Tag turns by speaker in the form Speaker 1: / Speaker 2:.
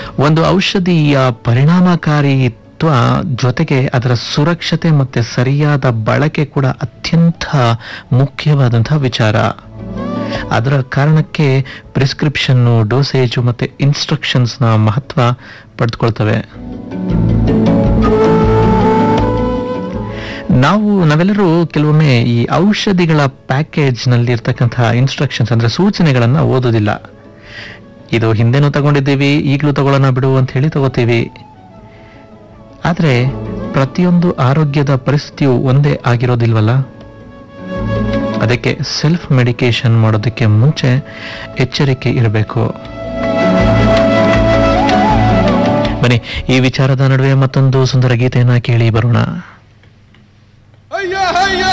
Speaker 1: ಒಂದು ಔಷಧಿಯ ಪರಿಣಾಮಕಾರಿತ್ವ ಜೊತೆಗೆ ಅದರ ಸುರಕ್ಷತೆ ಮತ್ತೆ ಸರಿಯಾದ ಬಳಕೆ ಕೂಡ ಅತ್ಯಂತ ಮುಖ್ಯವಾದಂತಹ ವಿಚಾರ ಅದರ ಕಾರಣಕ್ಕೆ ಪ್ರಿಸ್ಕ್ರಿಪ್ಷನ್ನು ಡೋಸೇಜು ಮತ್ತೆ ಇನ್ಸ್ಟ್ರಕ್ಷನ್ಸ್ನ ಮಹತ್ವ ಪಡೆದುಕೊಳ್ತವೆ ನಾವು ನಾವೆಲ್ಲರೂ ಕೆಲವೊಮ್ಮೆ ಈ ಔಷಧಿಗಳ ಪ್ಯಾಕೇಜ್ ನಲ್ಲಿ ಇರ್ತಕ್ಕಂತಹ ಇನ್ಸ್ಟ್ರಕ್ಷನ್ಸ್ ಅಂದ್ರೆ ಸೂಚನೆಗಳನ್ನ ಓದೋದಿಲ್ಲ ಇದು ಹಿಂದೆನೂ ತಗೊಂಡಿದ್ದೀವಿ ಈಗಲೂ ತಗೊಳ್ಳೋಣ ಬಿಡು ಅಂತ ಹೇಳಿ ತಗೋತೀವಿ ಆದ್ರೆ ಪ್ರತಿಯೊಂದು ಆರೋಗ್ಯದ ಪರಿಸ್ಥಿತಿಯು ಒಂದೇ ಆಗಿರೋದಿಲ್ವಲ್ಲ ಅದಕ್ಕೆ ಸೆಲ್ಫ್ ಮೆಡಿಕೇಶನ್ ಮಾಡೋದಕ್ಕೆ ಮುಂಚೆ ಎಚ್ಚರಿಕೆ ಇರಬೇಕು ಬನ್ನಿ ಈ ವಿಚಾರದ ನಡುವೆ ಮತ್ತೊಂದು ಸುಂದರ ಗೀತೆಯನ್ನ ಕೇಳಿ ಬರೋಣ
Speaker 2: ಅಯ್ಯ ಅಯ್ಯ